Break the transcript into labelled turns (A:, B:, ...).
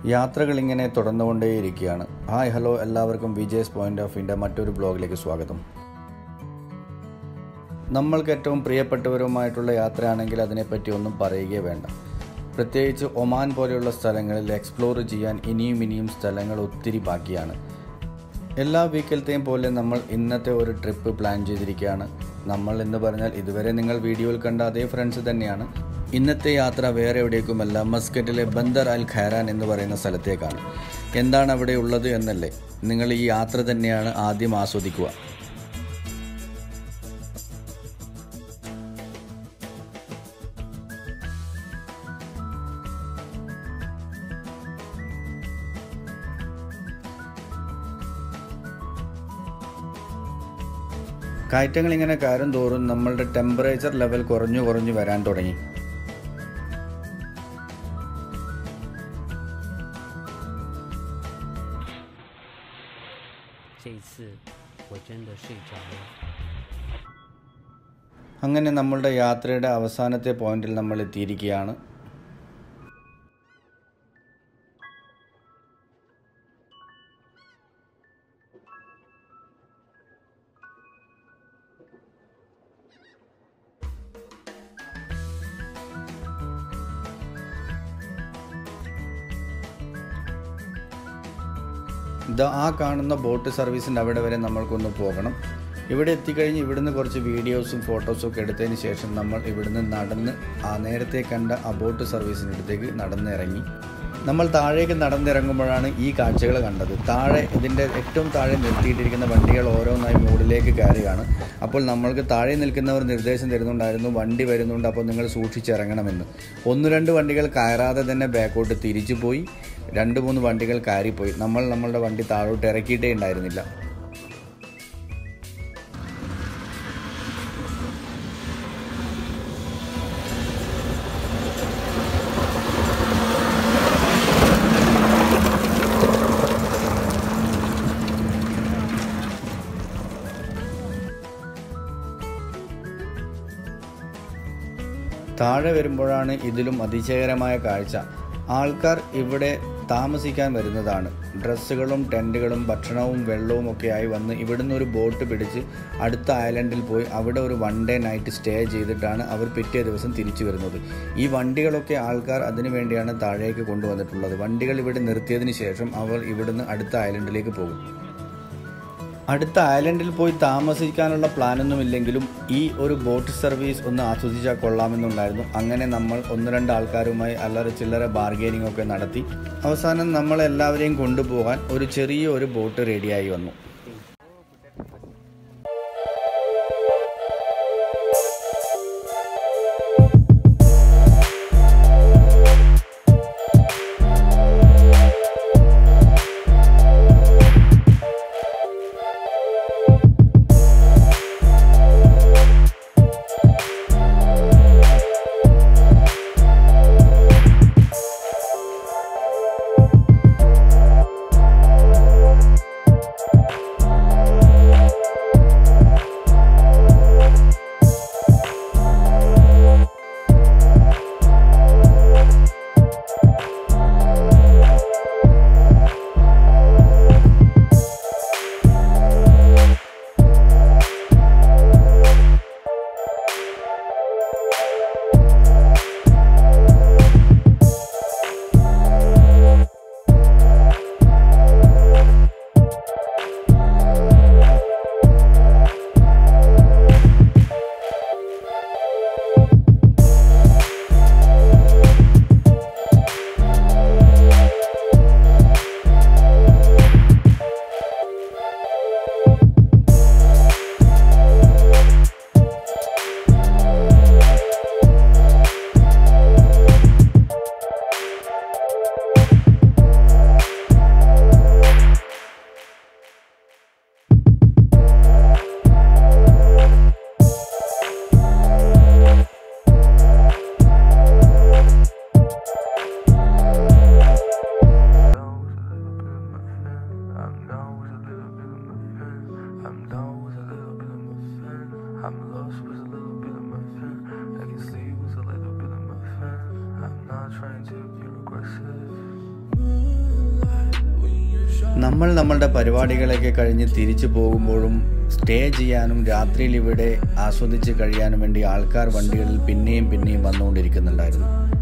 A: യാത്രകൾ ഇങ്ങനെ തുടർന്നുകൊണ്ടേയിരിക്കുകയാണ് hi hello എല്ലാവർക്കും വിജയ്സ് പോയിന്റ് ഓഫ് ഇന്ത്യ മറ്റൊരു ബ്ലോഗിലേക്ക് സ്വാഗതം നമ്മൾക്ക് ഏറ്റവും പ്രിയപ്പെട്ടവരുമായിട്ടുള്ള യാത്രയാണെങ്കിൽ അതിനെപ്പറ്റി ഒന്നും പറയുകയേ വേണ്ട പ്രത്യേകിച്ച് ഒമാൻ പോലെയുള്ള സ്ഥലങ്ങളിൽ എക്സ്പ്ലോർ ചെയ്യാൻ ഇനിയും ഇനിയും സ്ഥലങ്ങൾ ഒത്തിരി ബാക്കിയാണ് എല്ലാ വീക്കിലത്തെയും പോലെ നമ്മൾ ഇന്നത്തെ ഒരു ട്രിപ്പ് പ്ലാൻ ചെയ്തിരിക്കുകയാണ് നമ്മൾ എന്ന് പറഞ്ഞാൽ ഇതുവരെ നിങ്ങൾ വീഡിയോയിൽ കണ്ട അതേ ഫ്രണ്ട്സ് തന്നെയാണ് ഇന്നത്തെ യാത്ര വേറെ എവിടേക്കുമല്ല മസ്കറ്റിലെ ബന്ദർ അൽ ഖൈറാൻ എന്ന് പറയുന്ന സ്ഥലത്തേക്കാണ് എന്താണ് അവിടെ ഉള്ളത് എന്നല്ലേ നിങ്ങൾ ഈ യാത്ര തന്നെയാണ് ആദ്യം ആസ്വദിക്കുക കയറ്റങ്ങൾ ഇങ്ങനെ കയറും തോറും നമ്മളുടെ ടെമ്പറേച്ചർ ലെവൽ കുറഞ്ഞു കുറഞ്ഞു വരാൻ തുടങ്ങി
B: 这一次我真的睡着了。
A: അങ്ങനെ നമ്മളുടെ യാത്രയുടെ അവസാനത്തെ പോയിന്റിൽ നമ്മൾ എത്തിയിരിക്കുകയാണ് ഇതാ ആ കാണുന്ന ബോട്ട് സർവീസിൻ്റെ അവിടെ വരെ നമ്മൾക്കൊന്ന് പോകണം ഇവിടെ എത്തിക്കഴിഞ്ഞ് ഇവിടുന്ന് കുറച്ച് വീഡിയോസും ഫോട്ടോസും ഒക്കെ എടുത്തതിന് ശേഷം നമ്മൾ ഇവിടുന്ന് നടന്ന് ആ നേരത്തെ കണ്ട ആ ബോട്ട് സർവീസിൻ്റെ അടുത്തേക്ക് നടന്നിറങ്ങി നമ്മൾ താഴേക്ക് നടന്നിറങ്ങുമ്പോഴാണ് ഈ കാഴ്ചകൾ കണ്ടത് താഴെ ഇതിൻ്റെ ഏറ്റവും താഴെ നിർത്തിയിട്ടിരിക്കുന്ന വണ്ടികൾ ഓരോന്നായി മുകളിലേക്ക് കയറുകയാണ് അപ്പോൾ നമ്മൾക്ക് താഴെ നിൽക്കുന്നവർ നിർദ്ദേശം തരുന്നുണ്ടായിരുന്നു വണ്ടി വരുന്നുണ്ട് അപ്പോൾ നിങ്ങൾ സൂക്ഷിച്ചിറങ്ങണമെന്ന് ഒന്ന് രണ്ട് വണ്ടികൾ കയറാതെ തന്നെ ബാക്കോട്ട് തിരിച്ചു പോയി രണ്ട് മൂന്ന് വണ്ടികൾ കയറിപ്പോയി നമ്മൾ നമ്മളുടെ വണ്ടി താഴോട്ട് ഇറക്കിയിട്ടേ ഉണ്ടായിരുന്നില്ല താഴെ വരുമ്പോഴാണ് ഇതിലും അതിശയകരമായ കാഴ്ച ആൾക്കാർ ഇവിടെ താമസിക്കാൻ വരുന്നതാണ് ഡ്രസ്സുകളും ടെൻറ്റുകളും ഭക്ഷണവും വെള്ളവും ഒക്കെ ആയി വന്ന് ഇവിടുന്ന് ഒരു ബോട്ട് പിടിച്ച് അടുത്ത ഐലൻഡിൽ പോയി അവിടെ ഒരു വൺ ഡേ നൈറ്റ് സ്റ്റേ ചെയ്തിട്ടാണ് അവർ പിറ്റേ ദിവസം തിരിച്ചു വരുന്നത് ഈ വണ്ടികളൊക്കെ ആൾക്കാർ അതിനു വേണ്ടിയാണ് താഴേക്ക് കൊണ്ടുവന്നിട്ടുള്ളത് വണ്ടികൾ ഇവിടെ നിർത്തിയതിന് ശേഷം അവർ ഇവിടുന്ന് അടുത്ത ഐലൻഡിലേക്ക് പോകും അടുത്ത ഐലൻഡിൽ പോയി താമസിക്കാനുള്ള പ്ലാനൊന്നുമില്ലെങ്കിലും ഈ ഒരു ബോട്ട് സർവീസ് ഒന്ന് ആസ്വദിച്ചാൽ കൊള്ളാമെന്നുണ്ടായിരുന്നു അങ്ങനെ നമ്മൾ ഒന്ന് രണ്ട് ആൾക്കാരുമായി അല്ലറ ചില്ലറ ബാർഗെയിനിങ് ഒക്കെ നടത്തി അവസാനം നമ്മളെല്ലാവരെയും കൊണ്ടുപോകാൻ ഒരു ചെറിയ ഒരു ബോട്ട് റെഡിയായി വന്നു നമ്മൾ നമ്മളുടെ പരിപാടികളൊക്കെ കഴിഞ്ഞ് തിരിച്ചു പോകുമ്പോഴും സ്റ്റേ ചെയ്യാനും രാത്രിയിൽ ഇവിടെ ആസ്വദിച്ച് കഴിയാനും വേണ്ടി ആൾക്കാർ വണ്ടികളിൽ പിന്നെയും പിന്നെയും വന്നുകൊണ്ടിരിക്കുന്നുണ്ടായിരുന്നു